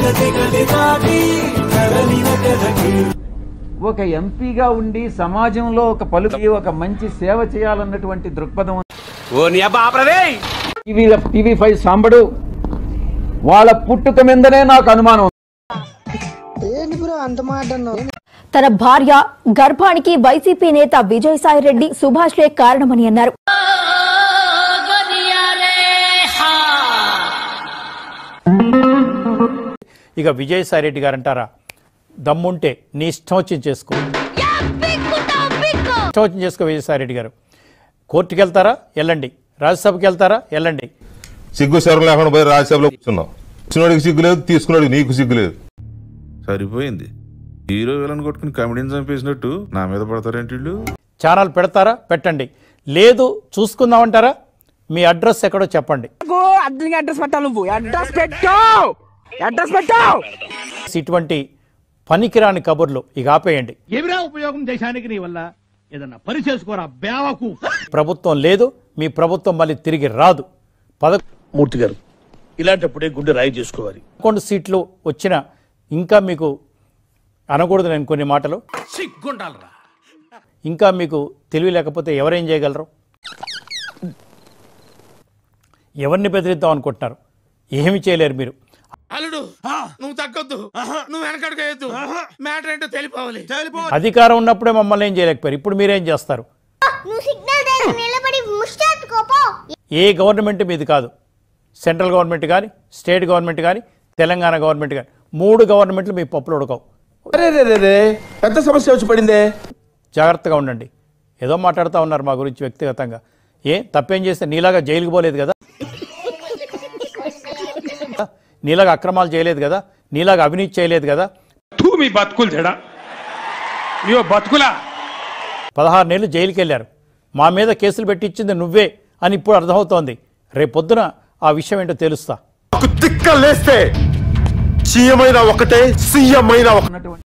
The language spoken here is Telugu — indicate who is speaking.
Speaker 1: ఒక ఎంపీగా ఉండి సమాజంలో ఒక పలుకి ఒక మంచి సేవ చేయాలన్నటువంటి దృక్పథం టీవీ టీవీ ఫైవ్ సాంబడు వాళ్ళ పుట్టుక మీదనే నాకు అనుమానం
Speaker 2: తన భార్య గర్భానికి వైసీపీ నేత విజయసాయి రెడ్డి సుభాష్లే కారణమని అన్నారు
Speaker 3: ఇక విజయసాయి రెడ్డి గారు అంటారా దమ్ముంటే నీ ఇష్టం వచ్చింది చేసుకో ఇష్టం వచ్చింది చేసుకో విజయసాయి రెడ్డి గారు కోర్టుకి వెళ్తారా వెళ్ళండి రాజ్యసభకి వెళ్తారా వెళ్ళండి
Speaker 4: సిగ్గు శరం లేకుండా పోయి రాజ్యసభలో కూర్చున్నాం ఇచ్చినోడికి సిగ్గు లేదు తీసుకున్నాడికి నీకు సిగ్గు లేదు
Speaker 5: సరిపోయింది హీరో విలన్ కొట్టుకుని కమెడీని చంపేసినట్టు నా మీద పడతారేంటి వీళ్ళు
Speaker 3: ఛానల్ పెడతారా పెట్టండి లేదు చూసుకుందామంటారా మీ అడ్రస్ ఎక్కడో చెప్పండి
Speaker 6: అడ్రస్ పెట్టాలి నువ్వు అడ్రస్ పెట్టు అడ్రస్ పెట్టు
Speaker 3: ఇటువంటి పనికిరాని కబుర్లు ఇక ఆపేయండి
Speaker 7: ఏమిరా ఉపయోగం దేశానికి నీ వల్ల ఏదన్నా పని చేసుకోరా బేవకు
Speaker 3: ప్రభుత్వం లేదు మీ ప్రభుత్వం మళ్ళీ తిరిగి రాదు
Speaker 7: మూర్తి గారు ఇలాంటప్పుడే గుండె రాయి చేసుకోవాలి
Speaker 3: పదకొండు సీట్లు వచ్చిన ఇంకా మీకు అనకూడదు నేను కొన్ని మాటలు
Speaker 7: సిగ్గుండాలరా
Speaker 3: ఇంకా మీకు తెలివి లేకపోతే ఎవరేం చేయగలరు ఎవరిని బెదిరిద్దాం అనుకుంటున్నారు ఏమి చేయలేరు మీరు
Speaker 8: అల్లుడు నువ్వు తగ్గొద్దు నువ్వు వెనకడుగేయద్దు మ్యాటర్ ఏంటో తెలిపోవాలి
Speaker 3: అధికారం ఉన్నప్పుడే మమ్మల్ని ఏం చేయలేకపోయారు ఇప్పుడు మీరేం చేస్తారు
Speaker 9: నువ్వు సిగ్నల్ దగ్గర నిలబడి ముష్టెత్తుకోపో
Speaker 3: ఏ గవర్నమెంట్ మీది కాదు సెంట్రల్ గవర్నమెంట్ కానీ స్టేట్ గవర్నమెంట్ కానీ తెలంగాణ గవర్నమెంట్ కానీ మూడు గవర్నమెంట్లు మీ పప్పులు ఉడకవు
Speaker 8: పెద్ద సమస్య వచ్చి పడిందే
Speaker 3: జాగ్రత్తగా ఉండండి ఏదో మాట్లాడుతూ ఉన్నారు మా గురించి వ్యక్తిగతంగా ఏ తప్పేం చేస్తే నీలాగా జైలుకి పోలేదు కదా నీలాగా అక్రమాలు చేయలేదు కదా నీలాగా అవినీతి చేయలేదు కదా
Speaker 7: తూ మీ బతుకులు తేడా ఇయో బతుకులా
Speaker 3: పదహారు నెలలు జైలుకి వెళ్ళారు మా మీద కేసులు పెట్టించింది నువ్వే అని ఇప్పుడు అర్థమవుతోంది రేపొద్దున ఆ విషయం ఏంటో తెలుస్తా
Speaker 4: తిక్క లేస్తే సీఎం అయినా ఒకటే సీఎం అయినా ఒకటే